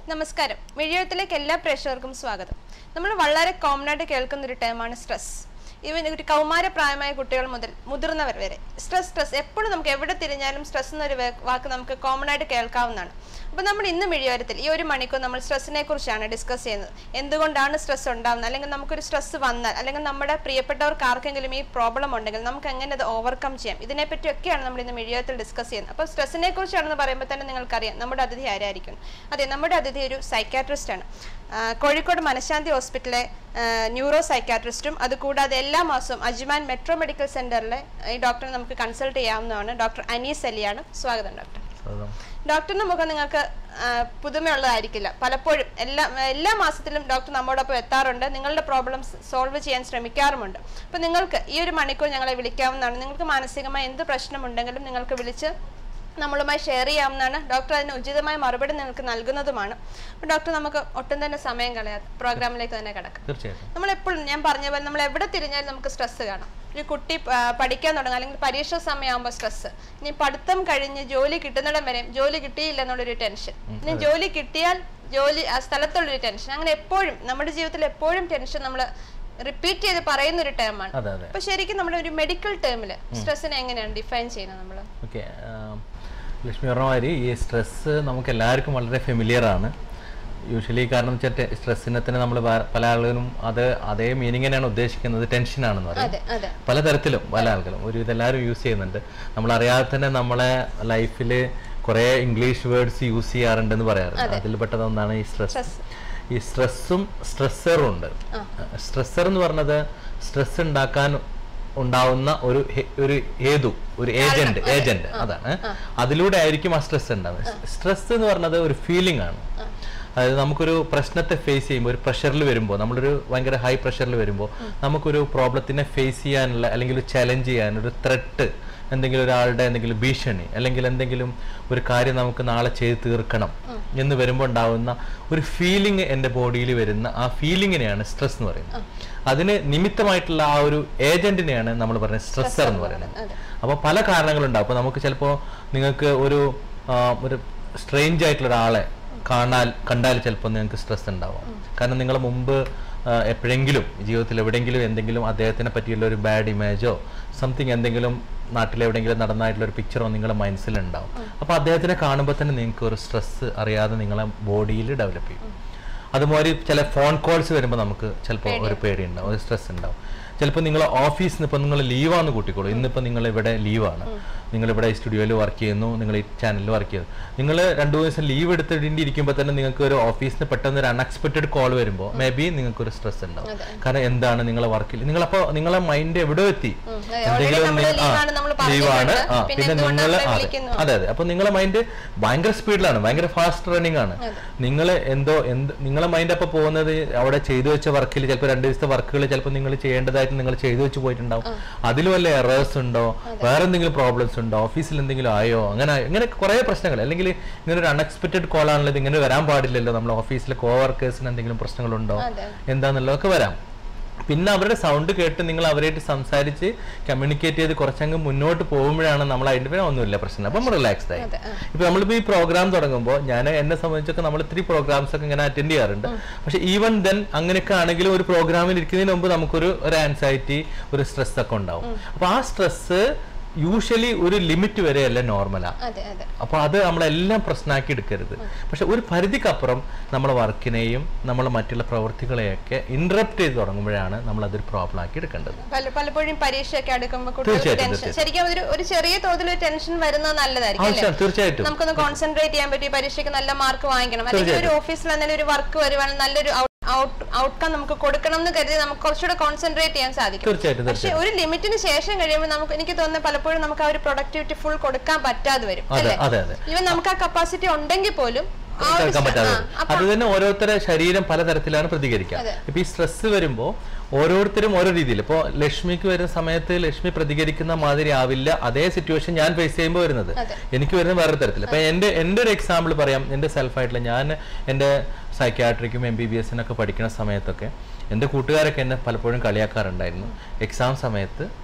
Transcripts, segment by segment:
നമസ്കാരം മിഴിയത്തിലേക്ക് എല്ലാ പ്രേക്ഷകർക്കും സ്വാഗതം നമ്മൾ വളരെ കോമൺ ആയിട്ട് കേൾക്കുന്ന ഒരു ടേമാണ് സ്ട്രെസ് ഈവൻ ഒരു കൗമാരപ്രായമായ കുട്ടികൾ മുതൽ മുതിർന്നവർ വരെ സ്ട്രെസ് സ്ട്രെസ് എപ്പോഴും നമുക്ക് എവിടെ തിരിഞ്ഞാലും സ്ട്രെസ് എന്നൊരു വേ- വാക്ക് നമുക്ക് കോമൺ ആയിട്ട് കേൾക്കാവുന്നതാണ് അപ്പോൾ നമ്മൾ ഇന്ന് മിഴിയോരത്തിൽ ഈ ഒരു മണിക്കൂർ നമ്മൾ സ്ട്രെസ്സിനെ കുറിച്ചാണ് ഡിസ്കസ് ചെയ്യുന്നത് എന്തുകൊണ്ടാണ് സ്ട്രെസ് ഉണ്ടാകുന്നത് അല്ലെങ്കിൽ നമുക്കൊരു സ്ട്രെസ് വന്നാൽ അല്ലെങ്കിൽ നമ്മുടെ പ്രിയപ്പെട്ടവർക്ക് ആർക്കെങ്കിലും ഈ പ്രോബ്ലം ഉണ്ടെങ്കിൽ നമുക്ക് എങ്ങനെ അത് ഓവർകം ചെയ്യാം ഇതിനെപ്പറ്റിയൊക്കെയാണ് നമ്മൾ ഇന്ന് മിഴിയോരത്തിൽ ഡിസ്കസ് ചെയ്യുന്നത് അപ്പോൾ സ്ട്രെസ്സിനെ കുറിച്ചാണെന്ന് പറയുമ്പോൾ തന്നെ നിങ്ങൾക്കറിയാം നമ്മുടെ അതിഥി ആരായിരിക്കും അതെ നമ്മുടെ അതിഥി ഒരു സൈക്കാട്രിസ്റ്റ് ആണ് ആ, കോഴിക്കോട് മനഃശാന്തി ഹോസ്പിറ്റലിലെ ന്യൂറോ സൈക്കാട്രിസ്റ്റും അതുകൂടാതെ എല്ലാ മാസവും അജ്മാൻ മെട്രോ മെഡിക്കൽ സെന്ററിലെ ഈ ഡോക്ടറെ നമുക്ക് കൺസൾട്ട് ചെയ്യാവുന്നതാണ് ഡോക്ടർ അനീസ് അലിയാണ് സ്വാഗതം ഡോക്ടർ സ്വാഗതം. ഡോക്ടറിന്റെ മുഖം നിങ്ങൾക്ക് ആ, പുതുമയുള്ളതായിരിക്കില്ല പലപ്പോഴും എല്ലാ എല്ലാ മാസത്തിലും ഡോക്ടർ നമ്മോടൊപ്പം എത്താറുണ്ട് നിങ്ങളുടെ പ്രോബ്ലംസ് സോൾവ് ചെയ്യാൻ ശ്രമിക്കാറുമുണ്ട് അപ്പോൾ നിങ്ങൾക്ക് ഈ ഒരു മണിക്കൂർ ഞങ്ങളെ വിളിക്കാവുന്നതാണ് നിങ്ങൾക്ക് മാനസികമായ എന്ത് പ്രശ്നമുണ്ടെങ്കിലും നിങ്ങൾക്ക് വിളിച്ച് നമ്മളുമായി ഷെയർ ചെയ്യാവുന്നതാണ് ഡോക്ടർ അതിന് ഉചിതമായ മറുപടി നിങ്ങൾക്ക് നൽകുന്നതുമാണ് അപ്പോൾ ഡോക്ടർ നമുക്ക് ഒട്ടും തന്നെ സമയം കളയാതെ പ്രോഗ്രാമിലേക്ക് തന്നെ കിടക്കാം തീർച്ചയായിട്ടും നമ്മളെപ്പോഴും ഞാൻ പറഞ്ഞ പോലെ നമ്മൾ എവിടെ തിരിഞ്ഞാലും നമുക്ക് സ്ട്രെസ് കാണാം ഒരു കുട്ടി ആ, പഠിക്കാൻ തുടങ്ങും അല്ലെങ്കിൽ പരീക്ഷ സമയമാകുമ്പോൾ സ്ട്രെസ് ഇനി പഠിത്തം കഴിഞ്ഞ് ജോലി കിട്ടുന്നിടം വരെ ജോലി കിട്ടിയില്ല എന്നുള്ളൊരു ടെൻഷൻ ഇനി ജോലി കിട്ടിയാൽ ജോലി ആ സ്ഥലത്തുള്ളൊരു ടെൻഷൻ അങ്ങനെ എപ്പോഴും നമ്മുടെ ജീവിതത്തിൽ എപ്പോഴും ടെൻഷൻ നമ്മൾ റിപ്പീറ്റ് ചെയ്ത് പറയുന്ന ഒരു ടേമാണ് അതെ അതെ അപ്പൊ ശരിക്കും നമ്മുടെ ഒരു മെഡിക്കൽ ടേമിൽ സ്ട്രെസ്സിനെ എങ്ങനെയാണ് ഡിഫൈൻ ചെയ്യുന്നത് നമ്മൾ ഓക്കെ ലക്ഷ്മി പറഞ്ഞ മാതിരി ഈ സ്ട്രെസ്സ് നമുക്ക് എല്ലാവർക്കും വളരെ ഫെമിലിയർ ആണ് യൂഷ്വലി കാരണം വെച്ചാൽ സ്ട്രെസ്സിനെ തന്നെ നമ്മൾ പല ആളുകളും അത് അതേ മീനിങ് തന്നെയാണ് ഉദ്ദേശിക്കുന്നത് ടെൻഷനാണെന്ന് പറയും അതെ അതെ പലതരത്തിലും പല ആളുകളും ഒരു ഇതെല്ലാവരും യൂസ് ചെയ്യുന്നുണ്ട് നമ്മൾ അറിയാതെ തന്നെ നമ്മളെ ലൈഫിൽ കുറേ ഇംഗ്ലീഷ് വേർഡ്സ് യൂസ് ചെയ്യാറുണ്ടെന്ന് പറയാറുണ്ട് അതിൽ പെട്ടതൊന്നാണ് ഈ സ്ട്രെസ് സ്ട്രെസ് ഈ സ്ട്രെസ്സും സ്ട്രെസ്സറും ഉണ്ട് സ്ട്രെസ്സർ എന്ന് പറഞ്ഞത് സ്ട്രെസ് ഉണ്ടാക്കാൻ ഉണ്ടാവുന്ന ഒരു ഹെ- ഒരു ഏതു ഒരു ഏജന്റ് ഏജന്റ് അതാണ് അതിലൂടെ ആയിരിക്കും ആ സ്ട്രെസ് ഉണ്ടാവുന്നത് സ്ട്രെസ് എന്ന് പറഞ്ഞത് ഒരു ഫീലിംഗ് ആണ് അതായത് നമുക്കൊരു പ്രശ്നത്തെ ഫേസ് ചെയ്യുമ്പോൾ ഒരു പ്രഷറിൽ വരുമ്പോൾ നമ്മളൊരു ഭയങ്കര ഹൈ പ്രഷറിൽ വരുമ്പോൾ നമുക്കൊരു പ്രോബ്ലത്തിനെ ഫേസ് ചെയ്യാനുള്ള അല്ലെങ്കിൽ ഒരു ചലഞ്ച് ചെയ്യാൻ ഒരു ത്രെട്ട് എന്തെങ്കിലും ഒരാളുടെ എന്തെങ്കിലും ഭീഷണി അല്ലെങ്കിൽ എന്തെങ്കിലും ഒരു കാര്യം നമുക്ക് നാളെ ചെയ്ത് തീർക്കണം എന്ന് വരുമ്പോൾ ഉണ്ടാവുന്ന ഒരു ഫീലിംഗ് എൻ്റെ ബോഡിയിൽ വരുന്ന ആ ഫീലിങ്ങിനെയാണ് സ്ട്രെസ് എന്ന് പറയുന്നത് അതിന് നിമിത്തമായിട്ടുള്ള ആ ഒരു ഏജന്റിനെയാണ് നമ്മൾ പറയുന്നത് സ്ട്രെസ്സർ എന്ന് പറയുന്നത് അതെ. അപ്പോൾ പല കാരണങ്ങളുണ്ടാവും അപ്പോൾ നമുക്ക് ചിലപ്പോൾ നിങ്ങൾക്ക് ഒരു ആ, ഒരു സ്ട്രേഞ്ച് ആയിട്ടുള്ള ഒരാളെ കാണാൻ കണ്ടാൽ ചിലപ്പോൾ നിങ്ങൾക്ക് സ്ട്രെസ് ഉണ്ടാവും കാരണം നിങ്ങൾ മുമ്പ് ആ, എപ്പോഴെങ്കിലും ജീവിതത്തിൽ എവിടെയെങ്കിലും എന്തെങ്കിലും അദ്ദേഹത്തിനെ പറ്റിയുള്ള ഒരു ബാഡ് ഇമേജോ സംതിങ് എന്തെങ്കിലും നാട്ടിൽ എവിടെയെങ്കിലും നടന്നായിട്ടുള്ള ഒരു പിക്ചറോ നിങ്ങളുടെ മനസ്സിലുണ്ടാവും അപ്പോൾ അദ്ദേഹത്തിനെ കാണുമ്പോൾ തന്നെ നിങ്ങൾക്ക് ഒരു സ്ട്രെസ് അറിയാതെ നിങ്ങളെ ബോഡിയിൽ ഡെവലപ്പ് ചെയ്യും അതുമാതിരി ചില ഫോൺ കോൾസ് വരുമ്പോൾ നമുക്ക് ചിലപ്പോൾ ഒരു പേടി ഉണ്ടാവും ഒരു സ്ട്രെസ് ഉണ്ടാവും ചിലപ്പോൾ നിങ്ങൾ ഓഫീസിൽ നിന്ന് ഇപ്പോൾ നിങ്ങൾ ലീവാന്ന് കൂട്ടിക്കോളൂ ഇന്നിപ്പോൾ നിങ്ങൾ ഇവിടെ ലീവാണ് നിങ്ങൾ ഇവിടെ സ്റ്റുഡിയോയിൽ വർക്ക് ചെയ്യുന്നു നിങ്ങൾ ഈ ചാനലിൽ വർക്ക് ചെയ്യുന്നു നിങ്ങൾ രണ്ടു ദിവസം ലീവ് എടുത്തിട്ടിരിക്കുമ്പോൾ തന്നെ നിങ്ങൾക്ക് ഒരു ഓഫീസിൽ നിന്ന് പെട്ടെന്ന് ഒരു അൺഎക്സ്പെക്റ്റഡ് കോൾ വരുമ്പോൾ മേ ബി നിങ്ങൾക്ക് ഒരു സ്ട്രെസ് ഉണ്ടാവും കാരണം എന്താണ് നിങ്ങളെ വർക്കിൽ നിങ്ങളപ്പോൾ നിങ്ങളെ മൈൻഡ് എവിടെ എത്തി അതെ, already നമ്മള് leave ആണ് നമ്മൾ ലീവാണ് പറഞ്ഞിട്ടുണ്ട്. ആ പിന്നെ പിന്നെ എന്തുകൊണ്ടാണ് നിങ്ങൾ അവരെ വിളിക്കുന്നത്? അതെ അതെ അപ്പൊ നിങ്ങളെ മൈൻഡ് ഭയങ്കര സ്പീഡിലാണ് ഭയങ്കര ഫാസ്റ്റ് റണ്ണിങ് ആണ് നിങ്ങൾ എന്തോ എന്ത് നിങ്ങളെ മൈൻഡ് അപ്പൊ പോകുന്നത് അവിടെ ചെയ്തു വെച്ച വർക്കിൽ ചിലപ്പോൾ രണ്ട് ദിവസത്തെ വർക്കുകൾ ചിലപ്പോൾ നിങ്ങൾ ചെയ്യേണ്ടതായിട്ട് നിങ്ങൾ ചെയ്തു വെച്ച് പോയിട്ടുണ്ടാവും അതിൽ വല്ല എറേഴ്സ് ഉണ്ടോ വേറെ എന്തെങ്കിലും പ്രോബ്ലംസ് ഉണ്ടോ ഓഫീസിൽ എന്തെങ്കിലും ആയോ അങ്ങനെ ഇങ്ങനെ കുറെ പ്രശ്നങ്ങൾ അല്ലെങ്കിൽ ഇങ്ങനെ ഒരു അൺഎക്സ്പെക്റ്റഡ് കോൾ ആണല്ലോ ഇത് ഇങ്ങനെ വരാൻ പാടില്ലല്ലോ നമ്മൾ ഓഫീസിലെ കോ വർക്കേഴ്സിന് എന്തെങ്കിലും പ്രശ്നങ്ങളുണ്ടോ അതെ. എന്താന്നുള്ളതൊക്കെ വരാം പിന്നെ അവരുടെ സൗണ്ട് കേട്ട് നിങ്ങൾ അവരായിട്ട് സംസാരിച്ച് കമ്മ്യൂണിക്കേറ്റ് ചെയ്ത് കുറച്ചങ്ങ് മുന്നോട്ട് പോകുമ്പോഴാണ് നമ്മൾ ഐഡന്റിഫൈ ഒന്നുമില്ല പ്രശ്നം അപ്പം റിലാക്സ്ഡ് ആയി അതെ, ആ. ഇപ്പൊ നമ്മളിപ്പോ ഈ പ്രോഗ്രാം തുടങ്ങുമ്പോൾ ഞാൻ എന്നെ സംബന്ധിച്ചൊക്കെ നമ്മൾ ഇത്തിരി പ്രോഗ്രാംസ് ഒക്കെ ഇങ്ങനെ അറ്റൻഡ് ചെയ്യാറുണ്ട് പക്ഷെ ഈവൻ ദെൻ അങ്ങനെയൊക്കെ ആണെങ്കിലും ഒരു പ്രോഗ്രാമിൽ ഇരിക്കുന്നതിന് മുമ്പ് നമുക്കൊരു ഒരു ആൻസൈറ്റി ഒരു സ്ട്രെസ് ഒക്കെ ഉണ്ടാവും അപ്പൊ ആ സ്ട്രെസ് യൂഷ്വലി ഒരു ലിമിറ്റ് വരെയല്ല നോർമലാ അതെ അതെ അപ്പോൾ അത് നമ്മളെല്ലാം പ്രശ്നമാക്കി എടുക്കരുത് പക്ഷെ ഒരു പരിധിക്കപ്പുറം നമ്മുടെ വർക്കിനെയും നമ്മൾ മറ്റുള്ള പ്രവൃത്തികളെയൊക്കെ ഇന്ററപ്റ്റ് ചെയ്ത് തുടങ്ങുമ്പോഴാണ് നമ്മൾ അതൊരു പ്രോബ്ലം ആക്കി എടുക്കേണ്ടത് പല പലപ്പോഴും പരീക്ഷയൊക്കെ അടുക്കുമ്പോൾ കുട്ടികൾക്ക് തീർച്ചയായിട്ടും, ടെൻഷൻ ശരിക്കും ഒരു ഒരു ചെറിയ തോതിൽ ഒരു ടെൻഷൻ വരുന്നത് നല്ലതായിരിക്കും അല്ലേ ആവശ്യം തീർച്ചയായിട്ടും നമുക്കൊന്ന് കോൺസെൻട്രേറ്റ് ചെയ്യാൻ പറ്റി പരീക്ഷയ്ക്ക് നല്ല മാർക്ക് വാങ്ങിക്കണം അല്ലെങ്കിൽ ഒരു ഓഫീസിൽ എന്തെങ്കിലും ഒരു വർക്ക് വരുവാണെങ്കിൽ നല്ലൊരു ഔട്ട്കം നമുക്ക് കൊടുക്കണം എന്ന് കരുതി നമുക്ക് കുറച്ചുകൂടെ കോൺസെൻട്രേറ്റ് ചെയ്യാൻ സാധിക്കും തീർച്ചയായിട്ടും പക്ഷെ ഒരു ലിമിറ്റിന് ശേഷം കഴിയുമ്പോൾ നമുക്ക് എനിക്ക് തോന്നുന്നത് പലപ്പോഴും നമുക്ക് ആ ഒരു പ്രൊഡക്ടിവിറ്റി ഫുൾ കൊടുക്കാൻ പറ്റാതെ വരും അതെ അല്ലേ അതെ അതെ ഈവൻ നമുക്ക് ആ കപ്പാസിറ്റി ഉണ്ടെങ്കിൽ പോലും ആ ഒരു കേൾക്കാൻ പറ്റാതെ ആ, വരും. അത് തന്നെ ഓരോരുത്തരുടെ ശരീരം പലതരത്തിലാണ് പ്രതികരിക്കുക അതെ. ഇപ്പൊ ഈ സ്ട്രെസ് വരുമ്പോൾ ഓരോരുത്തരും ഓരോ രീതിയിൽ ഇപ്പോൾ ലക്ഷ്മിക്ക് വരുന്ന സമയത്ത് ലക്ഷ്മി പ്രതികരിക്കുന്ന മാതിരി ആവില്ല അതേ സിറ്റുവേഷൻ ഞാൻ ഫേസ് ചെയ്യുമ്പോൾ വരുന്നത് അതെ. എനിക്ക് വരുന്ന വേറെ തരത്തിൽ അപ്പൊ എന്റെ എന്റെ ഒരു എക്സാമ്പിൾ പറയാം എന്റെ സെൽഫായിട്ടുള്ള ഞാൻ എന്റെ സൈക്യാട്രിക്കും എം ബി ബി എസിനൊക്കെ പഠിക്കുന്ന സമയത്തൊക്കെ എൻ്റെ കൂട്ടുകാരൊക്കെ എന്നെ പലപ്പോഴും കളിയാക്കാറുണ്ടായിരുന്നു എക്സാം സമയത്ത്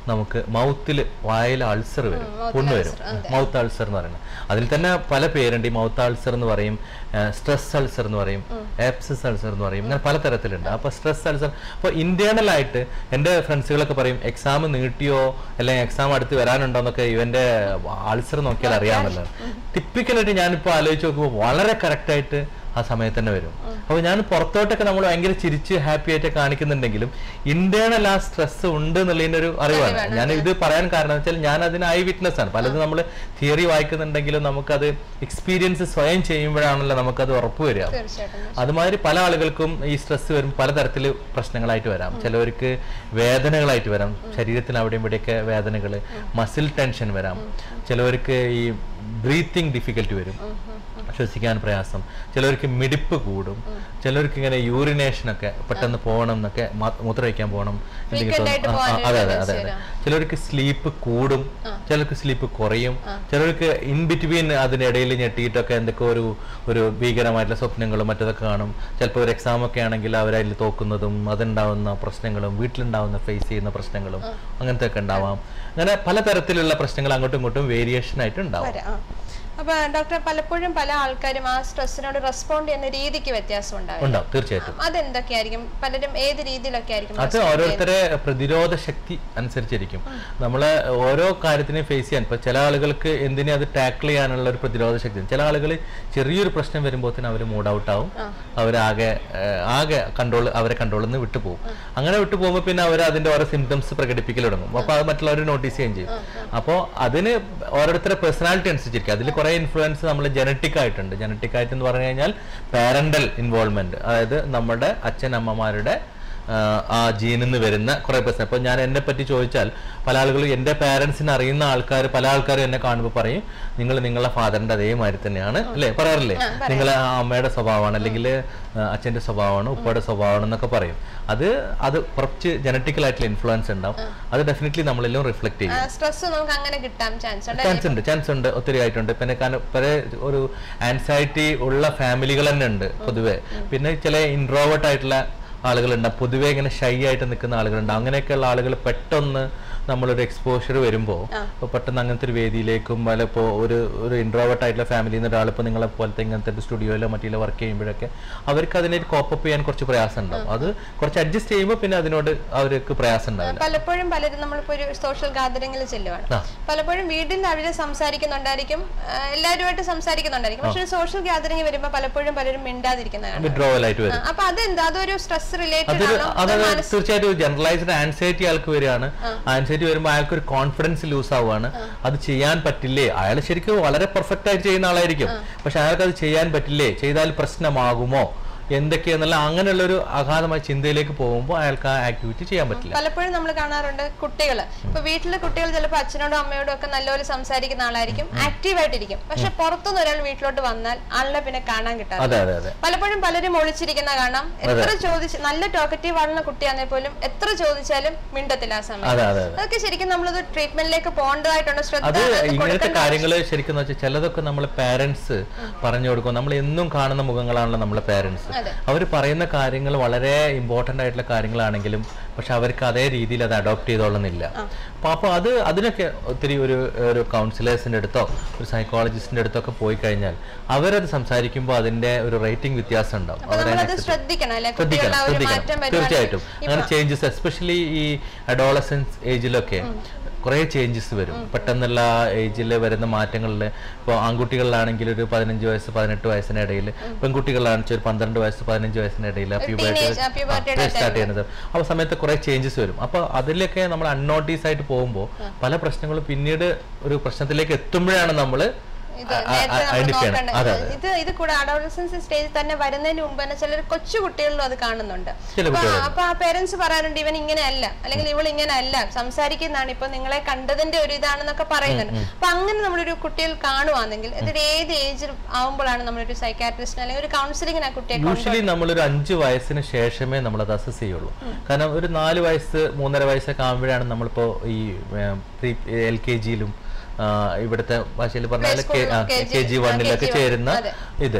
നമുക്ക് മൗത്തിൽ വായിൽ അൾസർ വരും പുണ്ണ് വരും മൗത്ത് അൾസർ എന്ന് പറയുന്നത് അതിൽ തന്നെ പല പേരുണ്ട് ഈ മൗത്ത് അൾസർ എന്ന് പറയും സ്ട്രെസ് അൾസർ എന്ന് പറയും ആപ്സിസ് അൾസർ എന്ന് പറയും ഇങ്ങനെ പല തരത്തിലുണ്ട് അപ്പൊ സ്ട്രെസ് അൾസർ അപ്പോൾ ഇന്റേണൽ ആയിട്ട് എൻ്റെ ഫ്രണ്ട്സുകളൊക്കെ പറയും എക്സാം നീട്ടിയോ അല്ലെങ്കിൽ എക്സാം അടുത്ത് വരാനുണ്ടോ എന്നൊക്കെ ഇവന്റെ അൾസർ നോക്കിയാൽ അറിയാമല്ലോ ടിപ്പിക്കലായിട്ട് ഞാനിപ്പോൾ ആലോചിച്ച് നോക്കുമ്പോൾ വളരെ കറക്റ്റായിട്ട് ആ സമയത്ത് തന്നെ വരും അപ്പോൾ ഞാൻ പുറത്തോട്ടൊക്കെ നമ്മൾ ഭയങ്കര ചിരിച്ച് ഹാപ്പി ആയിട്ട് കാണിക്കുന്നുണ്ടെങ്കിലും ഇന്റേണൽ ആ സ്ട്രെസ് ഉണ്ട് എന്നുള്ളതിന്റെ ഒരു അറിവാണ് ഞാൻ ഇത് പറയാൻ കാരണം വെച്ചാൽ ഞാൻ അതിന് ഐ വിറ്റ്നസ് ആണ് പലതും നമ്മൾ തിയറി വായിക്കുന്നുണ്ടെങ്കിലും നമുക്കത് എക്സ്പീരിയൻസ് സ്വയം ചെയ്യുമ്പോഴാണല്ലോ നമുക്കത് ഉറപ്പ് വരിക തീർച്ചയായിട്ടും അതുമാതിരി പല ആളുകൾക്കും ഈ സ്ട്രെസ് വരും പലതരത്തിൽ പ്രശ്നങ്ങളായിട്ട് വരാം ചിലവർക്ക് വേദനകളായിട്ട് വരാം ശരീരത്തിന് അവിടെയും ഇവിടെയൊക്കെ വേദനകൾ മസിൽ ടെൻഷൻ വരാം ചിലവർക്ക് ഈ ബ്രീത്തിങ് ഡിഫിക്കൽറ്റി വരും ശ്വസിക്കാൻ പ്രയാസം ചിലവർക്ക് മിടിപ്പ് കൂടും ചിലവർക്ക് ഇങ്ങനെ യൂറിനേഷൻ ഒക്കെ പെട്ടെന്ന് പോകണം എന്നൊക്കെ മാ- മൂത്രമൊഴിക്കാൻ പോകണം എന്തെങ്കിലും Frequent ആയിട്ട് തോന്നും. ആ, ആ, പോകാനൊരു അതെ അതെ അതെ tendency അതെ ചിലർക്ക് സ്ലീപ്പ് കൂടും ചിലർക്ക് സ്ലീപ്പ് കുറയും ചിലർക്ക് ഇൻ ബിറ്റ്വീൻ അതിനിടയിൽ ഞെട്ടിയിട്ടൊക്കെ എന്തൊക്കെ ഒരു ഒരു ഭീകരമായിട്ടുള്ള സ്വപ്നങ്ങളും മറ്റതൊക്കെ കാണും ചിലപ്പോൾ ഒരു എക്സാം ഒക്കെ ആണെങ്കിൽ അവരതിൽ തോക്കുന്നതും അതുണ്ടാവുന്ന പ്രശ്നങ്ങളും വീട്ടിലുണ്ടാവുന്ന ഫേസ് ചെയ്യുന്ന പ്രശ്നങ്ങളും അങ്ങനത്തെ ഒക്കെ ഉണ്ടാവാം അങ്ങനെ പലതരത്തിലുള്ള പ്രശ്നങ്ങൾ അങ്ങോട്ടും ഇങ്ങോട്ടും വേരിയേഷൻ ആയിട്ട് ഉണ്ടാവും വരാം ആ. അപ്പൊ ഡോക്ടർ പലപ്പോഴും പല ആൾക്കാരും ആ സ്ട്രെസ്സിനോട് റെസ്പോണ്ട് ചെയ്യുന്ന രീതിക്ക് വ്യത്യാസം ഉണ്ടാവും ഉണ്ടാവും തീർച്ചയായിട്ടും അതെന്തൊക്കെയായിരിക്കും പലരും ഏത് രീതിയിലൊക്കെ ആയിരിക്കും അത് ഓരോരുത്തരെ പ്രതിരോധ ശക്തി അനുസരിച്ചിരിക്കും നമ്മളെ ഓരോ കാര്യത്തിനെയും ഫേസ് ചെയ്യാൻ ഇപ്പൊ ചില ആളുകൾക്ക് എന്തിനെ അത് ടാക്കിൾ ചെയ്യാനുള്ള ഒരു പ്രതിരോധ ശക്തി ഉണ്ട്. ചില ആളുകൾ ചെറിയൊരു പ്രശ്നം വരുമ്പോഴത്തേനും അവർ മൂഡ് ഔട്ട് ആവും അവരാകെ ഏഹ്, ആകെ കൺട്രോൾ അവരെ കൺട്രോളിൽ നിന്ന് വിട്ടുപോകും അങ്ങനെ വിട്ടു പോകുമ്പോൾ പിന്നെ അവർ അതിന്റെ ഓരോ സിംറ്റംസ് പ്രകടിപ്പിക്കൽ തുടങ്ങും അപ്പൊ അത് മറ്റുള്ളവർ നോട്ടീസ് ചെയ്യുകയും ചെയ്യും അപ്പോൾ അതിന് ഓരോരുത്തരുടെ പേഴ്സണാലിറ്റി അനുസരിച്ചിരിക്കും അതിൽ കുറെ ഇൻഫ്ലുവൻസ് നമ്മൾ ജനറ്റിക് ആയിട്ടുണ്ട് ജനറ്റിക് ആയിട്ട് എന്ന് പറഞ്ഞു കഴിഞ്ഞാൽ പാരന്റൽ ഇൻവോൾവ്മെന്റ് അതായത് നമ്മുടെ അച്ഛനമ്മമാരുടെ ആഹ് ആ ജീനിൽ നിന്ന് വരുന്ന കുറെ പ്രശ്നം ഇപ്പൊ ഞാൻ എന്നെ പറ്റി ചോദിച്ചാൽ പല ആളുകളും എൻ്റെ പാരന്റ്സിനെ അറിയുന്ന ആൾക്കാർ പല ആൾക്കാരും എന്നെ കാണുമ്പോൾ പറയും നിങ്ങൾ നിങ്ങളുടെ ഫാദറിന്റെ അതേമാതിരി തന്നെയാണ് അല്ലേ പറയാറില്ലേ നിങ്ങൾ ആ അമ്മയുടെ സ്വഭാവമാണ് അല്ലെങ്കിൽ അച്ഛന്റെ സ്വഭാവമാണ് ഉപ്പയുടെ സ്വഭാവമാണ് എന്നൊക്കെ പറയും അത് അത് കുറച്ച് ജനറ്റിക്കൽ ആയിട്ടുള്ള ഇൻഫ്ലുവൻസ് ഉണ്ടാവും അത് ഡെഫിനറ്റ്ലി നമ്മളെല്ലാം റിഫ്ലക്ട് ചെയ്യും സ്ട്രെസ് നമുക്ക് അങ്ങനെ കിട്ടാൻ ചാൻസ് ഉണ്ട് ചാൻസ് ഉണ്ട് ചാൻസ് ഉണ്ട് ഒത്തിരി ആയിട്ടുണ്ട് പിന്നെ കാരണം പല ഒരു ആൻസൈറ്റി ഉള്ള ഫാമിലികൾ തന്നെ ഉണ്ട് പൊതുവെ പിന്നെ ചില ഇൻട്രോവേർട്ട് ആയിട്ടുള്ള ആളുകളുണ്ട് പൊതുവെ ഇങ്ങനെ ഷൈ ആയിട്ട് നിൽക്കുന്ന ആളുകളുണ്ട് അങ്ങനെയൊക്കെയുള്ള ആളുകൾ പെട്ടെന്ന് നമ്മളൊരു എക്സ്പോഷർ വരുമ്പോൾ ഇപ്പോൾ പെട്ടെന്ന് അങ്ങനത്തെ ഒരു വേദിയിലേക്കും അല്ല ഇപ്പോൾ ഒരു ഒരു ഇൻട്രോവേർട്ട് ആയിട്ടുള്ള ഫാമിലിയിൽ നിന്ന് ഒരാളിപ്പോൾ നിങ്ങളെ പോലത്തെ ഇങ്ങനത്തെ ഒരു സ്റ്റുഡിയോയിലോ മറ്റിലോ വർക്ക് ചെയ്യുമ്പോഴൊക്കെ അവർക്ക് അതിനായിട്ട് കോപ്പപ്പ് ചെയ്യാൻ കുറച്ച് പ്രയാസം ഉണ്ടാവും അത് കുറച്ച് അഡ്ജസ്റ്റ് ചെയ്യുമ്പോൾ പിന്നെ അതിനോട് അവർക്ക് പ്രയാസം ഉണ്ടാവില്ല പലപ്പോഴും പലരും നമ്മളിപ്പോ ഒരു സോഷ്യൽ ഗാദറിംഗിൽ ചെല്ലുവാണ് ആ. പലപ്പോഴും വീട്ടിൽ അവര് സംസാരിക്കുന്നുണ്ടായിരിക്കും ആ, എല്ലാവരുമായിട്ട് സംസാരിക്കുന്നുണ്ടായിരിക്കും പക്ഷെ സോഷ്യൽ ഗാദറിംഗ് വരുമ്പോൾ പലപ്പോഴും പലരും മിണ്ടാതിരിക്കുന്നതാണ് വിഡ്രോവൽ ആയിട്ട് വരും അപ്പൊ അതെന്താ അതൊരു സ്ട്രെസ് റിലേറ്റഡ് അതൊരു ആണോ അതായത് തീർച്ചയായിട്ടും ജനറലൈസ്ഡ് ആൻസൈറ്റി അയാൾക്ക് വരികയാണ് ആൻസൈറ്റി വരുമ്പോൾ അയാൾക്ക് ഒരു കോൺഫിഡൻസ് ലൂസ് ആവുകയാണ് അത് ചെയ്യാൻ പറ്റില്ലേ അയാൾ ശരിക്കും വളരെ പെർഫെക്റ്റ് ആയിട്ട് ചെയ്യുന്ന ആളായിരിക്കും പക്ഷെ അയാൾക്ക് അത് ചെയ്യാൻ പറ്റില്ലേ ചെയ്താൽ പ്രശ്നമാകുമോ എന്തൊക്കെയെന്നുള്ള അങ്ങനെയുള്ള ഒരു അഗാധമായ ചിന്തയിലേക്ക് പോകുമ്പോൾ അയാൾക്ക് ആ ആക്ടിവിറ്റി ചെയ്യാൻ പറ്റില്ല പലപ്പോഴും നമ്മൾ കാണാറുണ്ട് കുട്ടികൾ ഇപ്പൊ വീട്ടിലെ കുട്ടികൾ ചിലപ്പോൾ അച്ഛനോടും അമ്മയോടും ഒക്കെ നല്ലപോലെ സംസാരിക്കുന്ന ആളായിരിക്കും ആക്റ്റീവ് ആയിട്ടിരിക്കും പക്ഷെ പുറത്തുനിന്ന് ഒരാൾ വീട്ടിലോട്ട് വന്നാൽ ആളിനെ പിന്നെ കാണാൻ കിട്ടാറില്ല അതെ അതെ അതെ പലപ്പോഴും പലരും ഒളിച്ചിരിക്കുന്ന കാണാം എത്ര ചോദിച്ച് നല്ല ടോക്കറ്റീവ് ആളുന്ന കുട്ടിയാണെങ്കിൽ പോലും എത്ര ചോദിച്ചാലും മിണ്ടത്തില്ല ആ സമയം അതെ അതെ അതെ അതൊക്കെ ശരിക്കും നമ്മളത് ട്രീറ്റ്മെന്റിലേക്ക് പോകേണ്ടതായിട്ടുണ്ട് ശ്രദ്ധ അത് അത് ഇങ്ങനത്തെ കൊടുക്കേണ്ട കാര്യങ്ങൾ ശരിക്കും വെച്ചാൽ ചിലതൊക്കെ നമ്മൾ പാരന്റ്സ് പറഞ്ഞു കൊടുക്കും നമ്മൾ എന്നും കാണുന്ന മുഖങ്ങളാണല്ലോ നമ്മളെ പാരന്റ്സ് അതെ. അവർ പറയുന്ന കാര്യങ്ങൾ വളരെ ഇമ്പോർട്ടൻ്റ് ആയിട്ടുള്ള കാര്യങ്ങളാണെങ്കിലും പക്ഷെ അവർക്ക് അതേ രീതിയിൽ അത് അഡോപ്റ്റ് ചെയ്തോളുന്നില്ല അപ്പൊ അപ്പോൾ അത് അതിനൊക്കെ ഒത്തിരി ഒരു ഒരു കൗൺസിലേഴ്സിന്റെ അടുത്തോ ഒരു സൈക്കോളജിസ്റ്റിന്റെ അടുത്തോ ഒക്കെ പോയി കഴിഞ്ഞാൽ അവരത് സംസാരിക്കുമ്പോൾ അതിന്റെ ഒരു റേറ്റിംഗ് വ്യത്യാസം ഉണ്ടാവും അപ്പൊ നമ്മളത് ശ്രദ്ധിക്കണം അല്ലെ ശ്രദ്ധിക്കണം കുട്ടികളുടെ ആ ഒരു മാറ്റം ശ്രദ്ധിക്കണം വരുവാണെങ്കിൽ തീർച്ചയായിട്ടും അങ്ങനെ ചേഞ്ചസ് എസ്പെഷ്യലി ഈ അഡോളസൻസ് ഏജിലൊക്കെ കുറേ ചേഞ്ചസ് വരും പെട്ടെന്നുള്ള ഏജിൽ വരുന്ന മാറ്റങ്ങളിൽ ഇപ്പോൾ ആൺകുട്ടികളിലാണെങ്കിൽ ഒരു പതിനഞ്ച് വയസ്സ് പതിനെട്ട് വയസ്സിനിടയിൽ പെൺകുട്ടികളിലാണെന്ന് വെച്ചാൽ ഒരു പന്ത്രണ്ട് വയസ്സ് പതിനഞ്ച് വയസ്സിനിടയിൽ teenage, ആ puberty യുടെ സ്റ്റാർട്ട് ചെയ്യുന്നത് അപ്പോൾ സമയത്ത് കുറേ ചേഞ്ചസ് വരും അപ്പോൾ അതിലൊക്കെ നമ്മൾ അൺനോട്ടീസ് ആയിട്ട് പോകുമ്പോൾ പല പ്രശ്നങ്ങളും പിന്നീട് ഒരു പ്രശ്നത്തിലേക്ക് എത്തുമ്പോഴാണ് നമ്മൾ ഇത് നേരത്തെ നമ്മൾ ഐഡന്റിഫൈ ചെയ്യണം നോക്കേണ്ടത് അതെ അതെ ഇത് ഇത് കൂടെ അഡോളസൻസ് സ്റ്റേജിൽ തന്നെ വരുന്നതിന് മുമ്പ് തന്നെ ചിലർ കൊച്ചു കുട്ടികളിലും അത് കാണുന്നുണ്ട് ചില അപ്പൊ കുട്ടികളുണ്ട്. അപ്പൊ ആ പേരൻസ് പറയാറുണ്ട് ഇവൻ ഇങ്ങനെ അല്ല അല്ലെങ്കിൽ ഇവൾ ഇങ്ങനെ അല്ല സംസാരിക്കുന്നതാണ് ഇപ്പൊ നിങ്ങളെ കണ്ടതിന്റെ ഒരു ഇതാണെന്നൊക്കെ പറയുന്നുണ്ട് അപ്പൊ അങ്ങനെ നമ്മളൊരു കുട്ടികൾ കാണുവാണെങ്കിൽ ഇതൊരു ഏത് ഏജിൽ ആവുമ്പോഴാണ് നമ്മളൊരു സൈക്കാട്രിസ്റ്റിന് അല്ലെങ്കിൽ ഒരു കൗൺസിലിങ്ങിന് ആ കുട്ടിയെ യൂഷ്വലി നമ്മളൊരു അഞ്ച് വയസ്സിന് ശേഷമേ നമ്മൾ അത് അസസ് ചെയ്യുള്ളൂ കാരണം ഒരു നാല് വയസ്സ് മൂന്നര വയസ്സൊക്കെ ആകുമ്പോഴാണ് നമ്മളിപ്പോ ഈ പ്രീ എൽ കെ ജിയിലും ഇവിടുത്തെ ഭാഷയിൽ പറഞ്ഞാൽ Play school, K G KG, വണ്ണിലൊക്കെ KG one, ചേരുന്ന അതെ. ഇത്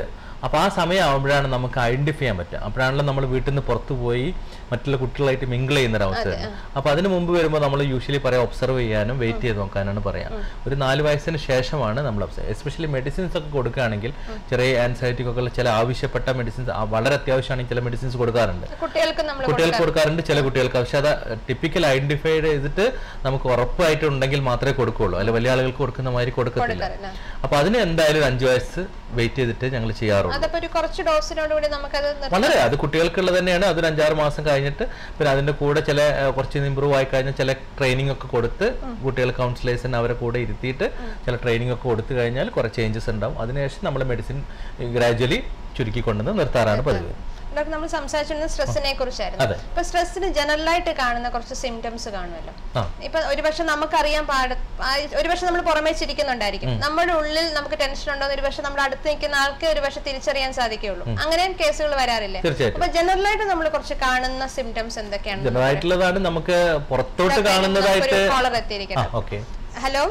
അപ്പോൾ ആ സമയം ആകുമ്പോഴാണ് നമുക്ക് ഐഡന്റിഫൈ ചെയ്യാൻ പറ്റുക അപ്പോഴാണല്ലോ നമ്മൾ വീട്ടിൽ നിന്ന് പുറത്തു പോയി മറ്റുള്ള കുട്ടികളായിട്ട് മിങ്കിൾ ചെയ്യുന്ന ഒരു അവസ്ഥ വരുന്നത് അപ്പോൾ അതിന് മുമ്പ് വരുമ്പോൾ നമ്മൾ യൂഷ്വലി പറയാം ഒബ്സർവ് ചെയ്യാനും വെയിറ്റ് ചെയ്ത് നോക്കാനാണ് പറയാം ഒരു നാല് വയസ്സിന് ശേഷമാണ് നമ്മൾ ഒബ്സർവ് എസ്പെഷ്യലി മെഡിസിൻസ് ഒക്കെ കൊടുക്കുകയാണെങ്കിൽ ചെറിയ ആൻസൈറ്റിക്കൊക്കെ ഉള്ള ചില ആവശ്യപ്പെട്ട മെഡിസിൻസ് വളരെ അത്യാവശ്യമാണെങ്കിൽ ചില മെഡിസിൻസ് കൊടുക്കാറുണ്ട് കുട്ടികൾക്ക് നമ്മൾ കുട്ടികൾക്ക് കൊടുക്കാറുണ്ട് ചില കുട്ടികൾക്ക് പക്ഷെ അത് ടിപ്പിക്കൽ ഐഡന്റിഫൈ ചെയ്തിട്ട് നമുക്ക് ഉറപ്പായിട്ടുണ്ടെങ്കിൽ മാത്രമേ കൊടുക്കുള്ളൂ അല്ല വലിയ ആളുകൾക്ക് കൊടുക്കുന്ന മാതിരി കൊടുക്കത്തില്ല കൊടുക്കാറില്ല അപ്പൊ അതിന് എന്തായാലും ഒരു അഞ്ചു വയസ്സ് വെയിറ്റ് ചെയ്തിട്ട് ഞങ്ങൾ ചെയ്യാറുള്ളൂ അതപ്പോ ഒരു കുറച്ച് ഡോസിനോടുകൂടി നമുക്കത് നിർത്താം. വളരെ അത് കുട്ടികൾക്കുള്ളത് തന്നെയാണ് അതൊരു അഞ്ചാറ് മാസം കഴിഞ്ഞിട്ട് പിന്നെ അതിന്റെ കൂടെ ചില ഏഹ്, കുറച്ച് ഇമ്പ്രൂവ് ആയി കഴിഞ്ഞാൽ ചില ട്രെയിനിങ് ഒക്കെ കൊടുത്ത് കുട്ടികൾ കൗൺസിലേഴ്സിന് അവരെ കൂടെ ഇരുത്തിയിട്ട് ചില ട്രെയിനിങ് ഒക്കെ കൊടുത്തു കഴിഞ്ഞാൽ കുറെ ചേഞ്ചസ് ഉണ്ടാവും അതിനുശേഷം നമ്മൾ മെഡിസിൻ ഗ്രാജുവലി ചുരുക്കി കൊണ്ടുവന്ന് നിർത്താറാണ് പതിവ് ഡോക്ടർ നമ്മൾ സംസാരിച്ചിരുന്നത് സ്ട്രെസ്സിനെ കുറിച്ചായിരുന്നു അതെ. ഇപ്പൊ സ്ട്രെസ്സിന് ജനറലായിട്ട് കാണുന്ന കുറച്ച് സിംറ്റംസ് കാണുമല്ലോ ആ ഇപ്പൊ ഒരുപക്ഷെ നമുക്കറിയാൻ പാട ആ, ഒരുപക്ഷെ നമ്മൾ പുറമേ ചിരിക്കുന്നുണ്ടായിരിക്കും നമ്മുടെ ഉള്ളിൽ നമുക്ക് ടെൻഷൻ ഉണ്ടോ എന്ന് ഒരുപക്ഷെ നമ്മുടെ അടുത്ത് നിൽക്കുന്ന ആൾക്ക് ഒരുപക്ഷെ തിരിച്ചറിയാൻ സാധിക്കുകയുള്ളൂ അങ്ങനെ കേസുകൾ വരാറില്ലേ തീർച്ചയായിട്ടും അപ്പൊ ജനറലായിട്ട് നമ്മൾ കുറച്ച് കാണുന്ന സിംറ്റംസ് എന്തൊക്കെയാണ് ജനറൽ ആയിട്ടുള്ളതാണ് നമുക്ക് പുറത്തോട്ട് കാണുന്നതായിട്ട് കോളർ ആ എത്തിയിരിക്കണം okay hello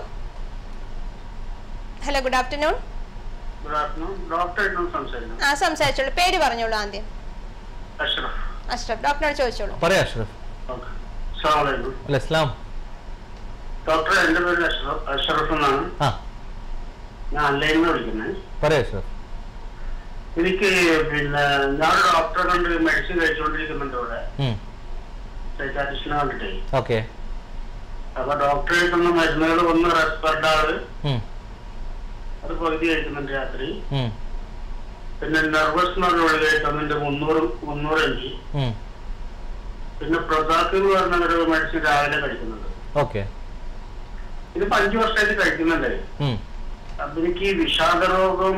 hello good afternoon good afternoon ഡോക്ടറായിട്ടാണ് സംസാരിക്കുന്നത് ആ സംസാരിച്ചോളൂ പേര് പറഞ്ഞോളൂ ആദ്യം അഷ്റഫ് അഷ്റഫ് ഡോക്ടറോട് ചോദിച്ചോളൂ പറയാ അഷ്റഫ് ഓക്കെ അസ്സലാമലൈക്കും അല്ല ഇസ്ലാം ഡോക്ടർ എൻ്റെ പേര് അഷ്റഫ് അഷ്റഫ് എന്നാണ് ആ ഞാൻ അല്ലയിൽ നിന്ന് വിളിക്കുന്നത് പറയാ അഷ്റഫ് എനിക്ക് പിന്നെ ഞാൻ ഡോക്ടറെ കണ്ട് മെഡിസിൻ കഴിച്ചുകൊണ്ടിരിക്കുന്നുണ്ട് ഇവിടെ സൈക്കാട്രിസ്റ്റിനെ കണ്ടിട്ടേ ഓക്കെ അപ്പൊ ഡോക്ടറെ തന്ന മരുന്നുകൾ ഒന്ന് റെസ്പെർഡാള് അത് പകുതി കഴിക്കുന്നുണ്ട് രാത്രി പിന്നെ നെർവസ് എന്ന് പറഞ്ഞ ഗുളിക തന്നിട്ട് മുന്നൂറ് മുന്നൂറ് എം ജി പിന്നെ പ്രൊസാക്ക് എന്ന് പറഞ്ഞ ഒരു മെഡിസിൻ രാവിലെ കഴിക്കുന്നുണ്ട് ഓക്കെ ഇതിപ്പോ അഞ്ചു വർഷമായിട്ട് കഴിക്കുന്നുണ്ടേ അപ്പൊ എനിക്ക് ഈ വിഷാദരോഗം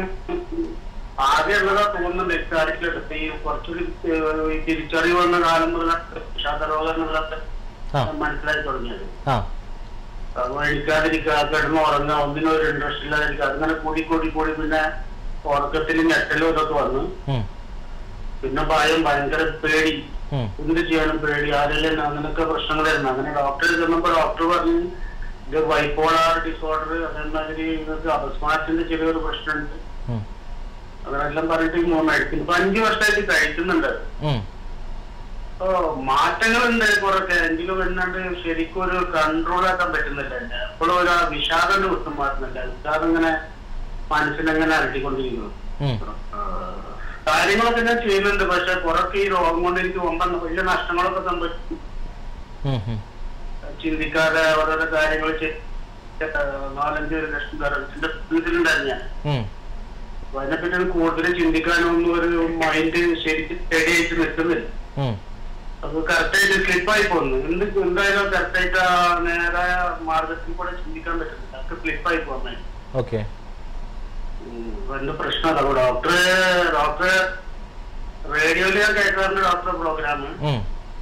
ആകെ ഉള്ളതാ തോന്നുന്നുണ്ട് ഇക്കാര്യത്തിലെടുത്ത് ഈ കുറച്ചൊരു ഏഹ്, ഈ തിരിച്ചറിവ് വന്ന കാലം മുതൽ വിഷാദരോഗം എന്നുള്ളത് ആ മനസ്സിലായി തുടങ്ങിയത് ആ അപ്പൊ എനിക്കാതിരിക്കുക കിടന്ന് ഉറങ്ങുക ഒന്നിനും ഒരു ഇൻട്രസ്റ്റ് ഇല്ലാതിരിക്കുക അതിങ്ങനെ കൂടി കൂടി കൂടി പിന്നെ ഉറക്കത്തിൽ ഞെട്ടലും ഇതൊക്കെ വന്നു ഉം, പിന്നെ ഭയം ഭയങ്കര പേടി ഉം, എന്ത് ചെയ്യാനും പേടി ആരെല്ലാം അങ്ങനെയൊക്കെ പ്രശ്നങ്ങളായിരുന്നു അങ്ങനെ ഡോക്ടറെ ചെന്നപ്പോ ഡോക്ടർ പറഞ്ഞു ഇത് ബൈപ്പോളാർ ഡിസോർഡർ അതേമാതിരി നിങ്ങൾക്ക് അപസ്മാരത്തിന്റെ ചെറിയൊരു പ്രശ്നമുണ്ട് ഉം, അങ്ങനെല്ലാം പറഞ്ഞിട്ട് ഈ മെഡിസിൻ ഇപ്പൊ അഞ്ചു വർഷമായിട്ട് കഴിക്കുന്നുണ്ട് ഉം. അപ്പൊ മാറ്റങ്ങളുണ്ട് കുറെയൊക്കെ എങ്കിലും എന്നാണ്ട് ശരിക്കും ഒരു കൺട്രോൾ ആക്കാൻ പറ്റുന്നില്ല എന്നെ എപ്പോഴും ഒരു ആ വിഷാദം വിട്ടും മാറ്റുന്നില്ല വിഷാദം ഇങ്ങനെ മനസ്സിനെങ്ങനെ അലട്ടിക്കൊണ്ടിരിക്കുന്നു ഉം. ആ, കാര്യങ്ങളൊക്കെ ഞാൻ ചെയ്യുന്നുണ്ട് പക്ഷെ കുറൊക്കെ ഈ രോഗം കൊണ്ട് എനിക്ക് വമ്പൻ വലിയ നഷ്ടങ്ങളൊക്കെ സംഭവിച്ചു ഉം, ഉം. ചിന്തിക്കാതെ ഓരോരോ കാര്യങ്ങൾ നാലഞ്ച് ലക്ഷം തരത്തിന്റെ വീട്ടിലുണ്ടായിരുന്നു ഞാൻ ഉം. അപ്പൊ അതിനെപ്പറ്റി ഒന്ന് കൂടുതൽ ചിന്തിക്കാനൊന്നും ഒരു മൈൻഡ് ശരിക്കും സ്റ്റഡി ആയിട്ട് നിൽക്കുന്നില്ല ഉം. അത് കറക്റ്റായിട്ട് സ്ലിപ്പായി പോകുന്നു എന്ത് എന്തായാലും കറക്റ്റായിട്ട് ആ നേരായ മാർഗത്തിൽ കൂടെ ചിന്തിക്കാൻ പറ്റുന്നില്ല അതൊക്കെ സ്ലിപ്പായി പോകുന്നേ ഓക്കെ എന്റെ പ്രശ്നമല്ല അപ്പൊ ഡോക്ടറെ ഡോക്ടറെ റേഡിയോയിൽ ഞാൻ കേൾക്കാറുണ്ട് ഡോക്ടറെ പ്രോഗ്രാം ഉം.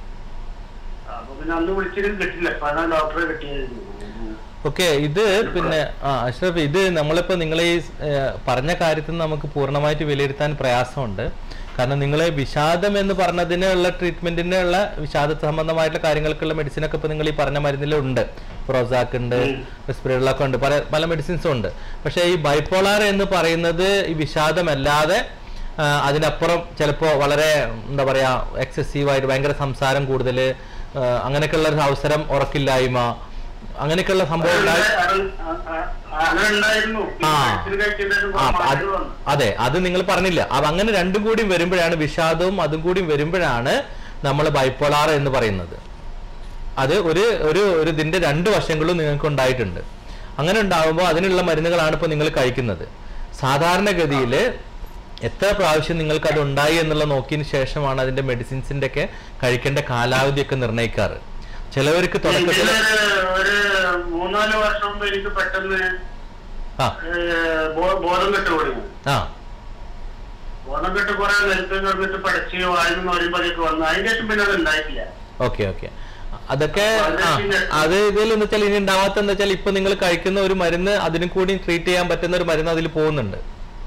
അപ്പൊ പിന്നെ അന്ന് വിളിച്ചിട്ട് കിട്ടില്ല അപ്പൊ അതാണ് ഡോക്ടറെ കിട്ടിയത് ഓക്കെ ഇത് പിന്നെ ആ അഷ്റഫ് ഇത് നമ്മളിപ്പോൾ നിങ്ങളെ ഈ ഏഹ്, പറഞ്ഞ കാര്യത്തിൽ നിന്ന് നമുക്ക് പൂർണ്ണമായിട്ട് വിലയിരുത്താൻ പ്രയാസമുണ്ട് കാരണം നിങ്ങൾ വിഷാദം എന്ന് പറഞ്ഞതിനുള്ള ട്രീറ്റ്മെന്റിനുള്ള വിഷാദ സംബന്ധമായിട്ടുള്ള കാര്യങ്ങൾക്കുള്ള മെഡിസിൻ ഒക്കെ ഇപ്പൊ നിങ്ങൾ ഈ പറഞ്ഞ മരുന്നിലുണ്ട് പ്രോസാക്ക് ഉണ്ട് റെസ്പിറേറ്ററിലൊക്കെ ഉണ്ട് പല പല മെഡിസിൻസും ഉണ്ട് പക്ഷേ ഈ ബൈപ്പോളാർ എന്ന് പറയുന്നത് ഈ വിഷാദമല്ലാതെ ആ, അതിനപ്പുറം ചിലപ്പോൾ വളരെ എന്താ പറയാ എക്സസീവായിട്ട് ഭയങ്കര സംസാരം കൂടുതൽ അങ്ങനെയൊക്കെയുള്ള ഒരു അവസരം ഉറക്കില്ലായ്മ അങ്ങനെയൊക്കെയുള്ള സംഭവം ഉണ്ടായി അങ്ങനെ ഉണ്ടായിരുന്നു ആ. മെഡിസിൻ കഴിച്ചിട്ട് ആ, അത് മാറ്റം വന്നു അതെ അത് നിങ്ങൾ പറഞ്ഞില്ല അത് അങ്ങനെ രണ്ടും കൂടി വരുമ്പോഴാണ് വിഷാദവും അതും കൂടി വരുമ്പോഴാണ് നമ്മൾ ബൈപ്പോളാർ എന്ന് പറയുന്നത് അത് ഒരു ഒരു ഒരു ഇതിന്റെ രണ്ട് വശങ്ങളും നിങ്ങൾക്ക് ഉണ്ടായിട്ടുണ്ട് അങ്ങനെ ഉണ്ടാകുമ്പോൾ അതിനുള്ള മരുന്നുകളാണ് ഇപ്പോൾ നിങ്ങൾ കഴിക്കുന്നത് സാധാരണഗതിയിൽ എത്ര പ്രാവശ്യം നിങ്ങൾക്ക് അത് ഉണ്ടായി എന്നുള്ള നോക്കിയതിന് ശേഷമാണ് അതിന്റെ മെഡിസിൻസിന്റെ ഒക്കെ കഴിക്കേണ്ട കാലാവധിയൊക്കെ നിർണ്ണയിക്കാറ് ചിലവർക്ക് തുടക്കത്തിൽ എനിക്കൊരു ഒരു മൂന്നാല് വർഷം മുമ്പ് എനിക്ക് പെട്ടെന്ന് ആ ഏഹ്, ബോ- ബോധം കെട്ട് തുടങ്ങി ആ ബോധം കെട്ട് കുറെ നിലത്ത് കിടന്നിട്ട് പഠിച്ച് വാഴുന്ന വരുമ്പോഴേക്ക് വന്നു അതിന്റെ ശേഷം പിന്നെ അത് ഉണ്ടായിട്ടില്ല ഓക്കെ ഓക്കെ അതൊക്കെ ആ അത് ഇതിൽ എന്ന് വെച്ചാൽ ഇനി ഉണ്ടാവാത്ത എന്താ വെച്ചാൽ ഇപ്പൊ നിങ്ങൾ കഴിക്കുന്ന ഒരു മരുന്ന് അതിനും കൂടി ട്രീറ്റ് ചെയ്യാൻ പറ്റുന്ന ഒരു മരുന്ന് അതിൽ പോകുന്നുണ്ട്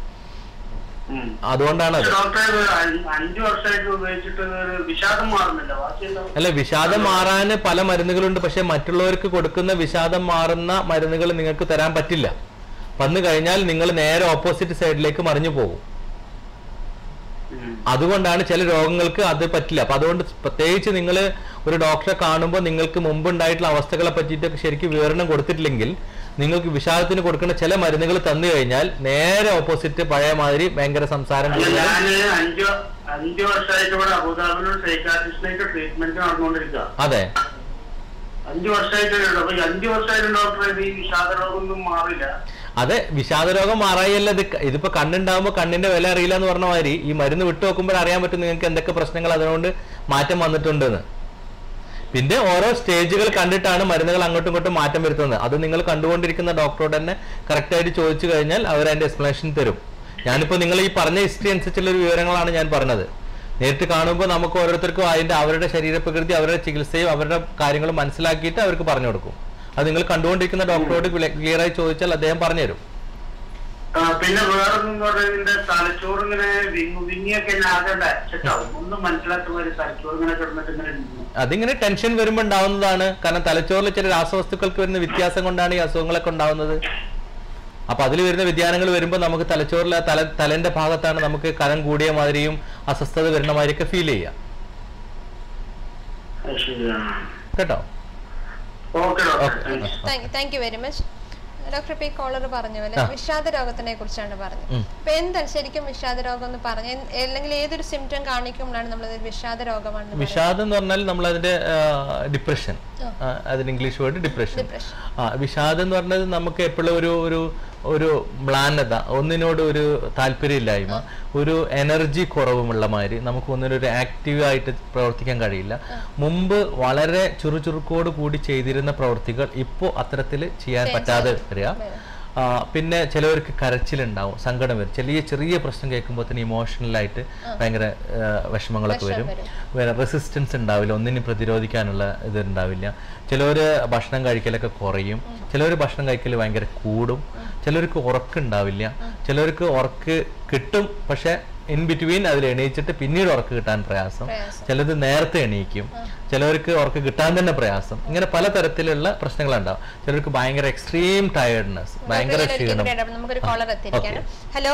ഉം. അതുകൊണ്ടാണ് അത് പക്ഷെ ഡോക്ടറെ ഇത് അഞ്ച് അഞ്ച് വർഷമായിട്ട് ഉപയോഗിച്ചിട്ട് ഒരു വിഷാദം മാറുന്നില്ല ബാക്കിയെല്ലാം അല്ല വിഷാദം മാറാൻ പല മരുന്നുകളുണ്ട് പക്ഷെ മറ്റുള്ളവർക്ക് കൊടുക്കുന്ന വിഷാദം മാറുന്ന മരുന്നുകൾ നിങ്ങൾക്ക് തരാൻ പറ്റില്ല വന്നു കഴിഞ്ഞാൽ നിങ്ങൾ നേരെ ഓപ്പോസിറ്റ് സൈഡിലേക്ക് മറിഞ്ഞു പോകും ഉം. അതുകൊണ്ടാണ് ചില രോഗങ്ങൾക്ക് അത് പറ്റില്ല അപ്പൊ അതുകൊണ്ട് പ്രത്യേകിച്ച് നിങ്ങൾ ഒരു ഡോക്ടറെ കാണുമ്പോൾ നിങ്ങൾക്ക് മുമ്പ് ഉണ്ടായിട്ടുള്ള അവസ്ഥകളെ പറ്റിയിട്ടൊക്കെ ശരിക്കും വിവരണം കൊടുത്തിട്ടില്ലെങ്കിൽ നിങ്ങൾക്ക് വിഷാദത്തിന് കൊടുക്കുന്ന ചില മരുന്നുകൾ തന്നു കഴിഞ്ഞാൽ നേരെ ഓപ്പോസിറ്റ് പഴയ മാതിരി ഭയങ്കര സംസാരം അല്ല കൂടുതൽ. ഞാന് അഞ്ചു അഞ്ചു വർഷമായിട്ട് ഇവിടെ അബുദാബിയിൽ സൈക്കാട്രിസ്റ്റിനായിട്ട് ട്രീറ്റ്മെന്റ് നടന്നുകൊണ്ടിരിക്കുക അതെ അഞ്ചു വർഷമായിട്ട് അപ്പൊ ഈ അഞ്ചു വർഷമായിട്ട് ഡോക്ടർ ഈ വിഷാദ രോഗമൊന്നും മാറില്ല അതെ വിഷാദ രോഗം മാറായല്ല ഇത് ക- ഇതിപ്പോ കണ്ണുണ്ടാകുമ്പോൾ കണ്ണിന്റെ വില അറിയില്ല എന്ന് പറഞ്ഞ മാതിരി ഈ മരുന്ന് വിട്ടു നോക്കുമ്പോൾ അറിയാൻ പറ്റും നിങ്ങൾക്ക് എന്തൊക്കെ പ്രശ്നങ്ങൾ അതുകൊണ്ട് മാറ്റം വന്നിട്ടുണ്ടെന്ന് പിന്നെ ഓരോ സ്റ്റേജുകൾ കണ്ടിട്ടാണ് മരുന്നുകൾ അങ്ങോട്ടും ഇങ്ങോട്ടും മാറ്റം വരുത്തുന്നത് അത് നിങ്ങൾ കണ്ടുകൊണ്ടിരിക്കുന്ന ഡോക്ടറോട് തന്നെ correct ആയിട്ട് ചോദിച്ചു കഴിഞ്ഞാൽ അവർ അതിന്റെ എക്സ്പ്ലനേഷൻ തരും ഞാനിപ്പോ നിങ്ങൾ ഈ പറഞ്ഞ ഹിസ്റ്ററി അനുസരിച്ചുള്ള ഒരു വിവരങ്ങളാണ് ഞാൻ പറഞ്ഞത് നേരിട്ട് കാണുമ്പോൾ നമുക്ക് ഓരോരുത്തർക്കും അതിന്റെ അവരുടെ ശരീരപ്രകൃതി അവരുടെ ചികിത്സയും അവരുടെ കാര്യങ്ങളും മനസ്സിലാക്കിയിട്ട് അവർക്ക് പറഞ്ഞു കൊടുക്കും അത് നിങ്ങൾ കണ്ടുകൊണ്ടിരിക്കുന്ന ഡോക്ടറോട് ക്ലിയർ ആയി ചോദിച്ചാൽ അദ്ദേഹം പറഞ്ഞുതരും ആ, പിന്നെ വേറൊന്നും പറയുന്നതിന്റെ തലച്ചോറ് ഇങ്ങനെ വിങ്ങു വിങ്ങിയൊക്കെ എന്നെ ആകെ അച്ചട്ടാവും ഒന്നും മനസ്സിലാത്ത മാതിരി തലച്ചോറ് ഇങ്ങനെ കിടന്നിട്ട് ഇങ്ങനെ വിങ്ങും. അതിങ്ങനെ ടെൻഷൻ വരുമ്പോൾ ഉണ്ടാവുന്നതാണ് കാരണം തലച്ചോറിൽ ചില രാസവസ്തുക്കൾക്ക് വരുന്ന വ്യത്യാസം കൊണ്ടാണ് ഈ അസുഖങ്ങളൊക്കെ ഉണ്ടാവുന്നത് അപ്പൊ അതിൽ വരുന്ന വ്യതിയാനങ്ങൾ വരുമ്പോൾ നമുക്ക് തലച്ചോറിൽ ആ തല തലന്റെ ഭാഗത്താണ് നമുക്ക് കനം കൂടിയ മാതിരിയും അസ്വസ്ഥത വരുന്ന മാതിരിയൊക്കെ ഫീൽ ചെയ്യാം അത് ശരിയാണ് കേട്ടോ okay doctor okay thank you. Thank thank you very much doctor ഇപ്പൊ ഈ കോളർ പറഞ്ഞ പോലെ ആ. വിഷാദ രോഗത്തിനെ കുറിച്ചാണ് പറഞ്ഞത് ഉം. അപ്പൊ എന്താണ് ശരിക്കും വിഷാദ രോഗം എന്ന് പറഞ്ഞ അല്ലെങ്കിൽ ഏതൊരു സിംറ്റം കാണിക്കുമ്പോഴാണ് നമ്മൾ വിഷാദ രോഗമാണെന്ന് പറയുന്നത്? വിഷാദം എന്ന് പറഞ്ഞാൽ നമ്മൾ അതിന്റെ ഡിപ്രഷൻ ആ. അതിന് ഇംഗ്ലീഷ് വേർഡ് ഡിപ്രഷൻ Depression. ആ വിഷാദം എന്ന് പറഞ്ഞത് നമുക്ക് എപ്പോഴും ഒരു ഒരു ഒരു മ്ലാനത ഒന്നിനോട് ഒരു താല്പര്യമില്ലായ്മ ഒരു എനർജി കുറവുമുള്ള മാതിരി നമുക്ക് ഒന്നിനും ഒരു ആക്റ്റീവ് ആയിട്ട് പ്രവർത്തിക്കാൻ കഴിയില്ല മുമ്പ് വളരെ ചുറുചുറുക്കോട് കൂടി ചെയ്തിരുന്ന പ്രവൃത്തികൾ ഇപ്പോൾ അത്തരത്തിൽ ചെയ്യാൻ Change പറ്റാതെ ആയി. വരിക വരും. ആ, പിന്നെ ചിലവർക്ക് കരച്ചിലുണ്ടാവും സങ്കടം വരും ചെറിയ ചെറിയ പ്രശ്നം കേൾക്കുമ്പോൾ തന്നെ ഇമോഷണലായിട്ട് ഭയങ്കര ആ, വിഷമങ്ങളൊക്കെ വിഷമം വരും വരും. വേറെ റെസിസ്റ്റൻസ് ഉണ്ടാവില്ല ഒന്നിനും പ്രതിരോധിക്കാനുള്ള ഇത് ഉണ്ടാവില്ല ചിലവർ ഭക്ഷണം കഴിക്കലൊക്കെ കുറയും ചിലവർ ഭക്ഷണം കഴിക്കൽ ഭയങ്കര കൂടും ചിലവർക്ക് ഉറക്കുണ്ടാവില്ല ചിലവർക്ക് ഉറക്ക് കിട്ടും പക്ഷെ ഇൻ ബിറ്റ്വീൻ അതിൽ എണീച്ചിട്ട് പിന്നീട് ഉറക്ക് കിട്ടാൻ പ്രയാസം പ്രയാസം. ചിലത് നേരത്തെ എണീക്കും ചിലവർക്ക് ഉറക്ക് കിട്ടാൻ തന്നെ പ്രയാസം ഇങ്ങനെ പലതരത്തിലുള്ള പ്രശ്നങ്ങളുണ്ടാവും ചിലർക്ക് ഭയങ്കര എക്സ്ട്രീം ടയർഡ്നെസ് ഭയങ്കര ഡോക്ടർ, ഞാൻ ഒരിക്കൽ ക്ഷീണം കൂടി ഇടപെടാം. നമുക്കൊരു കോളർ എത്തിയിരിക്കുകയാണ് hello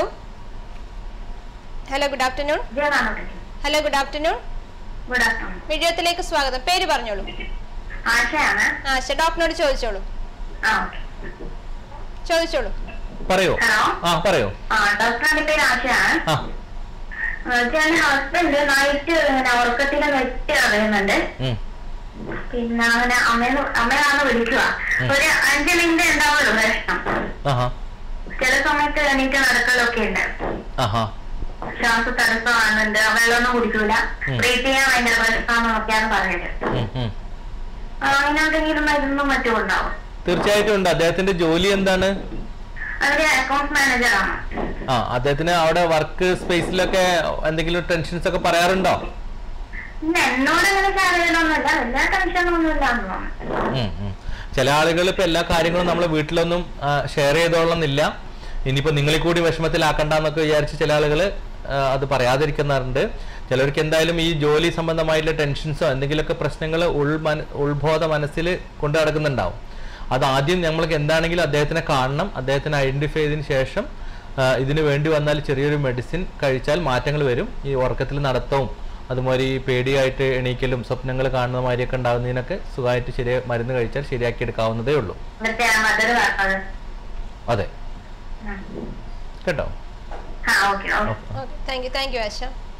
hello good afternoon hello good afternoon good afternoon വിജയത്തിലേക്ക് സ്വാഗതം പേര് പറഞ്ഞോളൂ ആശയാണ് ആശ ഡോക്ടറിനോട് ചോദിച്ചോളൂ ആ ചോദിച്ചോളൂ പറയോ ഹലോ ആ പറയോ ആ ഡോക്ടറിന്റെ പേര് ആശയാണ് ആ എന്റെ ഹസ്ബൻഡ് നൈറ്റ് ഇങ്ങനെ ഉറക്കത്തിലെ നെറ്റ് അറിയുന്നുണ്ട് ഉം, പിന്നെ അങ്ങനെ അമ്മേന്ന് അമ്മയാണ് വിളിക്കുക ഒരു അഞ്ച് മിനിറ്റ് ഉണ്ടാവുള്ളൂ പ്രശ്നം ആഹാ ചില സമയത്ത് എണീറ്റ് നടക്കലൊക്കെ ഉണ്ട് ആഹാ ശ്വാസ തടസ്സമാകുന്നുണ്ട് വെള്ളമൊന്നും കുടിക്കൂല ഉം. ബ്രീത്ത് ചെയ്യാൻ ഭയങ്കര പ്രശ്നമാണെന്നൊക്കെയാണ് പറഞ്ഞത് ഉം, ഉം. ആ, അങ്ങനെ എന്തെങ്കിലും മരുന്നും മറ്റും ഉണ്ടാവും തീർച്ചയായിട്ടും ഉണ്ട് അദ്ദേഹത്തിന്റെ ജോലി എന്താണ് അവര് അക്കൗണ്ട് മാനേജറാണ് ആ അദ്ദേഹത്തിന് അവിടെ വർക്ക് സ്പേസിലൊക്കെ എന്തെങ്കിലും ടെൻഷൻസ് ഒക്കെ പറയാറുണ്ടോ പിന്നെ എന്നോട് അങ്ങനെ കാര്യമൊന്നുമില്ല എല്ലാ ടെൻഷനൊന്നും ഇല്ലാന്ന് തോന്നുന്നു ഉം, ഉം. ചില ആളുകൾ ഇപ്പൊ എല്ലാ കാര്യങ്ങളും നമ്മളെ വീട്ടിലൊന്നും ഷെയർ ചെയ്തോളന്നില്ല ഇനിയിപ്പോ നിങ്ങളെ കൂടി വിഷമത്തിലാക്കണ്ടെന്നൊക്കെ വിചാരിച്ച് ചില ആളുകൾ അത് പറയാതിരിക്കുന്നുണ്ട് ചിലർക്ക് എന്തായാലും ഈ ജോലി സംബന്ധമായിട്ടുള്ള ടെൻഷൻസോ എന്തെങ്കിലുമൊക്കെ പ്രശ്നങ്ങൾ ഉൾമന ഉൾബോധ മനസ്സിൽ കൊണ്ടു നടക്കുന്നുണ്ടാവും അത് ആദ്യം നമ്മൾക്ക് എന്താണെങ്കിലും അദ്ദേഹത്തിനെ കാണണം അദ്ദേഹത്തിനെ ഐഡന്റിഫൈ ചെയ്തതിന് ശേഷം ആ, ഇതിന് വേണ്ടി വന്നാൽ ചെറിയൊരു മെഡിസിൻ കഴിച്ചാൽ മാറ്റങ്ങൾ വരും ഈ ഉറക്കത്തിൽ നടത്തവും അതുമാതിരി പേടിയായിട്ട് എണീക്കലും സ്വപ്നങ്ങൾ കാണുന്ന മാതിരിയൊക്കെ ഉണ്ടാകുന്നതിനൊക്കെ സുഖമായിട്ട് ശരിയ മരുന്ന് കഴിച്ചാൽ ശരിയാക്കി എടുക്കാവുന്നതേ ഉള്ളൂ എന്നിട്ട് ആ മദർ പറഞ്ഞത് അതെ ഉം. കേട്ടോ ആ okay okay okay thank you thank you Asha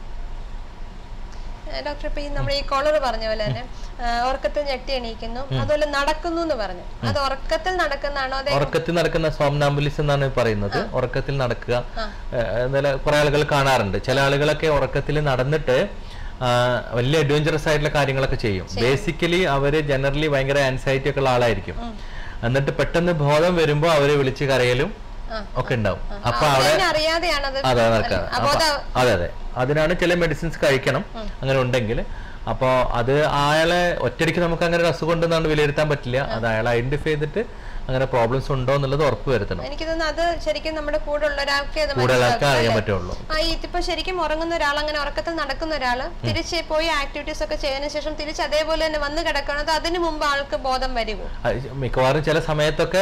doctor ഇപ്പൊ ഈ നമ്മുടെ ഈ കോളർ പറഞ്ഞ പോലെ തന്നെ ആ, ഉറക്കത്തിൽ ഞെട്ടി എണീക്കുന്നു അതുപോലെ നടക്കുന്നു എന്ന് പറഞ്ഞു അത് ഉറക്കത്തിൽ നടക്കുന്നതാണോ അതെ ഉറക്കത്തിൽ നടക്കുന്ന സോംനാംബുലിസ് എന്നാണ് പറയുന്നത് ഉറക്കത്തിൽ നടക്കുക എന്നാലും കുറെ ആളുകൾ കാണാറുണ്ട് ചില ആളുകളൊക്കെ ഉറക്കത്തിൽ നടന്നിട്ട് ആ, വലിയ അഡ്വഞ്ചറസ് ആയിട്ടുള്ള കാര്യങ്ങളൊക്കെ ചെയ്യും ബേസിക്കലി അവര് ജനറലി ഭയങ്കര ആൻസൈറ്റി ഒക്കെ ഉള്ള ആളായിരിക്കും എന്നിട്ട് പെട്ടെന്ന് ബോധം വരുമ്പോ അവരെ വിളിച്ച് കരയലും ആ. ഒക്കെ ഉണ്ടാവും ആ, അപ്പൊ അവര് അവിടെ തന്നെ അറിയാതെയാണ് അത് അതെ നടക്കുക അബോധ അതെ അതെ അതിനാണ് ചില മെഡിസിൻസ് കഴിക്കണം അങ്ങനെ ഉണ്ടെങ്കിൽ അപ്പോൾ അത് അയാളെ ഒറ്റയടിക്ക് നമുക്ക് അങ്ങനെ ഒരു അസുഖം ഉണ്ടെന്നാണ് വിലയിരുത്താൻ പറ്റില്ല അത് അയാളെ ഐഡന്റിഫൈ ചെയ്തിട്ട് അങ്ങനെ പ്രോബ്ലംസ് ഉണ്ടോ എന്നുള്ളത് ഉറപ്പ് വരുത്തണം എനിക്ക് തോന്നുന്നു അത് ശരിക്കും നമ്മുടെ കൂടെ ഉള്ള ഒരാൾക്ക് അത് കൂടുതൽ ആൾക്കാർ മനസ്സിലാക്കും, അറിയാൻ അല്ലേ? പറ്റുള്ളൂ ആ ഈ ഇപ്പൊ ശരിക്കും ഉറങ്ങുന്ന ഒരാൾ അങ്ങനെ ഉറക്കത്തിൽ നടക്കുന്ന ഒരാള് തിരിച്ച് പോയി ആക്ടിവിറ്റീസ് ഒക്കെ ചെയ്തതിനു ശേഷം തിരിച്ച് അതേപോലെ തന്നെ വന്ന് കിടക്കണത് അതിനു മുമ്പ് ആൾക്ക് ബോധം വരുമോ അത് മിക്കവാറും ചില സമയത്തൊക്കെ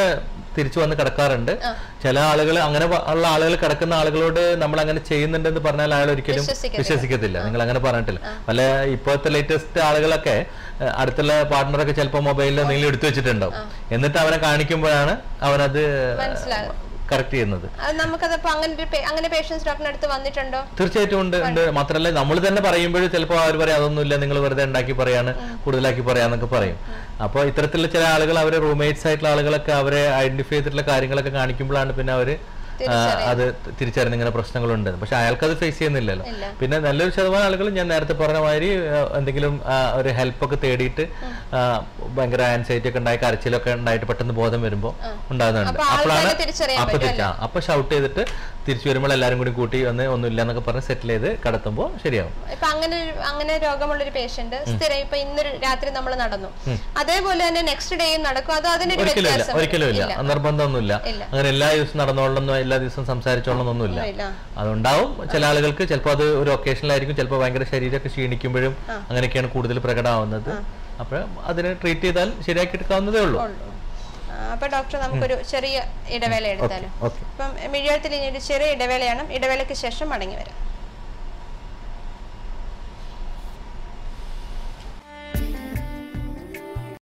തിരിച്ചു വന്ന് കിടക്കാറുണ്ട് ചില ആളുകൾ അങ്ങനെ വ- ഉള്ള ആളുകൾ കിടക്കുന്ന ആളുകളോട് നമ്മൾ അങ്ങനെ ചെയ്യുന്നുണ്ടെന്ന് പറഞ്ഞാൽ അയാൾ ഒരിക്കലും വിശ്വസിക്കത്തില്ല. വിശ്വസിക്കത്തില്ല നിങ്ങൾ അങ്ങനെ പറഞ്ഞിട്ടില്ല വല്ല ഇപ്പോഴത്തെ ലേറ്റസ്റ്റ് ആളുകളൊക്കെ ഏഹ്, അടുത്തുള്ള പാർട്ട്ണറൊക്കെ ചിലപ്പോൾ മൊബൈലിൽ എന്തെങ്കിലും എടുത്തു വെച്ചിട്ടുണ്ടാവും എന്നിട്ട് അവനെ കാണിക്കുമ്പോഴാണ് അവനത് മനസ്സിലാകും. കറക്റ്റ് ചെയ്യുന്നത് അത് നമുക്കതപ്പോ അങ്ങനെ ഒരു പേ- അങ്ങനെ പേഷ്യൻസ് ഡോക്ടറിന്റെ അടുത്ത് വന്നിട്ടുണ്ടോ തീർച്ചയായിട്ടും ഉണ്ട് ഉണ്ട് മാത്രമല്ല നമ്മൾ തന്നെ പറയുമ്പോൾ ചിലപ്പോൾ അവർ പറയും അതൊന്നുമില്ല നിങ്ങൾ വെറുതെ ഉണ്ടാക്കി പറയാണ് കൂടുതലാക്കി പറയാന്നൊക്കെ പറയും അപ്പോൾ ഇത്തരത്തിലുള്ള ചില ആളുകൾ അവരെ റൂംമേറ്റ്സ് ആയിട്ടുള്ള ആളുകളൊക്കെ അവരെ ഐഡന്റിഫൈ ചെയ്തിട്ടുള്ള കാര്യങ്ങളൊക്കെ കാണിക്കുമ്പോഴാണ് പിന്നെ അവര് ആ, അത് തിരിച്ചറിഞ്ഞ് ഇങ്ങനെ പ്രശ്നങ്ങളുണ്ട് പക്ഷെ അയാൾക്ക് അത് ഫേസ് ചെയ്യുന്നില്ലല്ലോ ഇല്ല. പിന്നെ നല്ലൊരു ശതമാനം ആളുകൾ ഞാൻ നേരത്തെ പറഞ്ഞ മാതിരി ആ, എന്തെങ്കിലും ആ, ഒരു ഹെൽപ്പ് ഒക്കെ തേടിയിട്ട് ആ, ഭയങ്കര ആൻസൈറ്റി ഒക്കെ ഉണ്ടായി കരച്ചിലൊക്കെ ഉണ്ടായിട്ട് പെട്ടെന്ന് ബോധം വരുമ്പോൾ ഉണ്ടാകുന്നുണ്ട് അപ്പൊ ആൾക്കാരെ അപ്പോഴാണ് തിരിച്ചറിയാൻ അപ്പൊ തിരിച്ച് ആ, അപ്പൊ ഷൗട്ട് ചെയ്തിട്ട് തിരിച്ചു വരുമ്പോൾ എല്ലാരും കൂടി കൂട്ടി വന്ന് ഒന്നുമില്ല എന്നൊക്കെ പറഞ്ഞ് സെറ്റിൽ ചെയ്ത് കടത്തുമ്പോൾ ശരിയാവും ഇപ്പൊ അങ്ങനെ ഒരു- അങ്ങനെ രോഗമുള്ള ഒരു പേഷ്യന്റ് സ്ഥിരം ഇപ്പൊ ഇന്നൊരു രാത്രി നമ്മൾ നടന്നു അതേപോലെ തന്നെ നെക്സ്റ്റ് ഡേയും നടക്കും അതോ അതിനൊരു ഒരിക്കലും ഇല്ല വ്യത്യാസം ഒരിക്കലും ഇല്ല ഇല്ല. നിർബന്ധമൊന്നുമില്ല ഇല്ല. അങ്ങനെ എല്ലാ ദിവസവും നടന്നോളണം എല്ലാ ദിവസവും സംസാരിച്ചോളണമെന്നൊന്നുമില്ല ഇല്ല. അതുണ്ടാവും ചില ആളുകൾക്ക് ചിലപ്പോൾ അത് ഒരു ഒക്കേഷനിലായിരിക്കും ചിലപ്പോൾ ഭയങ്കര ശരീരമൊക്കെ ക്ഷീണിക്കുമ്പോഴും അങ്ങനെയൊക്കെയാണ് കൂടുതൽ പ്രകടമാവുന്നത് അപ്പോൾ അതിനെ ട്രീറ്റ് ചെയ്താൽ ശരിയാക്കി എടുക്കാവുന്നതേ ഉള്ളൂ ഉള്ളൂ. ആ, അപ്പൊ ഡോക്ടർ നമുക്കൊരു ചെറിയ ഇടവേള എടുത്താലോ ഓക്കെ അപ്പം മിഴിയത്തിൽ ഇനി ഒരു ചെറിയ ഇടവേളയാണ് ഇടവേളയ്ക്ക് ശേഷം മടങ്ങി വരാം